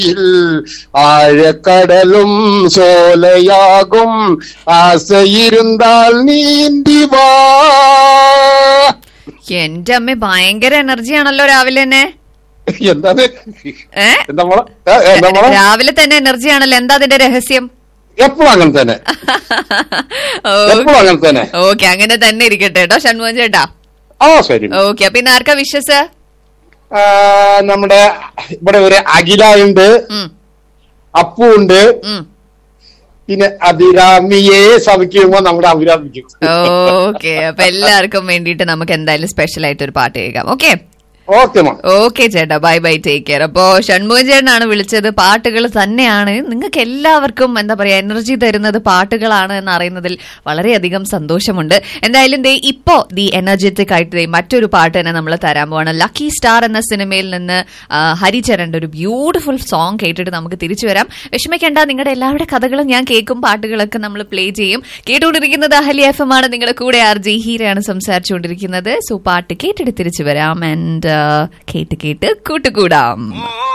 ആഴക്കടലും സോലയാകും ആസയിരുന്താൽ നീന്തി വാ എന്റെ അമ്മ ഭയങ്കര എനർജിയാണല്ലോ രാവിലെ തന്നെ എന്താണ് ഏ എന്താ മോളെ ഏ, എന്താ മോളെ രാവിലെ തന്നെ എനർജിയാണല്ലോ എന്താ അതിന്റെ രഹസ്യം എപ്പോഴും അങ്ങനെ തന്നെ എപ്പോഴും അങ്ങനെ തന്നെ ഓക്കെ അങ്ങനെ തന്നെ ഇരിക്കട്ടെ കേട്ടോ ഷൺമോഹൻ ചേട്ടാ ആ ശരി ഓക്കെ അപ്പൊ ഇന്ന് ആർക്കാ വിശ്വസ് ആ, നമ്മുടെ ഇവിടെ ഒരു അഖിലയുണ്ട് ഉം അപ്പു ഉണ്ട് ഉം പിന്നെ അഭിരാമിയെ സവിക്കുമ്പോ നമ്മുടെ അഭിരാമിക്കും ഓക്കെ അപ്പൊ എല്ലാവർക്കും വേണ്ടിയിട്ട് നമുക്ക് എന്തായാലും സ്പെഷ്യൽ ആയിട്ട് ഒരു പാട്ട് കേൾക്കാം ഓക്കെ ഓക്കെ മാ ഓക്കെ ചേട്ടാ ബൈ ബൈ ടേക്ക് കെയർ അപ്പോ ഷൺമുഖൻ ചേട്ടനാണ് വിളിച്ചത് പാട്ടുകൾ തന്നെയാണ് നിങ്ങൾക്ക് എല്ലാവർക്കും എന്താ പറയാ എനർജി തരുന്നത് പാട്ടുകളാണ് എന്ന് അറിയുന്നതിൽ വളരെയധികം സന്തോഷമുണ്ട് എന്തായാലും ദേ ഇപ്പോ ദി എനർജറ്റിക് ആയിട്ട് ദേ മറ്റൊരു പാട്ട് തന്നെ നമ്മൾ തരാൻ പോവാണ് ലക്കി സ്റ്റാർ എന്ന സിനിമയിൽ നിന്ന് ആ, ഹരിചരന്റെ ഒരു ബ്യൂട്ടിഫുൾ സോങ് കേട്ടിട്ട് നമുക്ക് തിരിച്ചു വരാം വിഷമിക്കേണ്ട നിങ്ങളുടെ എല്ലാവരുടെ കഥകളും ഞാൻ കേൾക്കും പാട്ടുകളൊക്കെ നമ്മൾ പ്ലേ ചെയ്യും കേട്ടുകൊണ്ടിരിക്കുന്നത് അഹലി എഫ് എം ആണ് നിങ്ങളുടെ കൂടെ ആർ ജി ഹീരയാണ് സംസാരിച്ചുകൊണ്ടിരിക്കുന്നത് സോ പാട്ട് കേട്ടിട്ട് തിരിച്ചു വരാം ആൻഡ് കേട്ട് കേട്ട് കൂട്ടുകൂടാം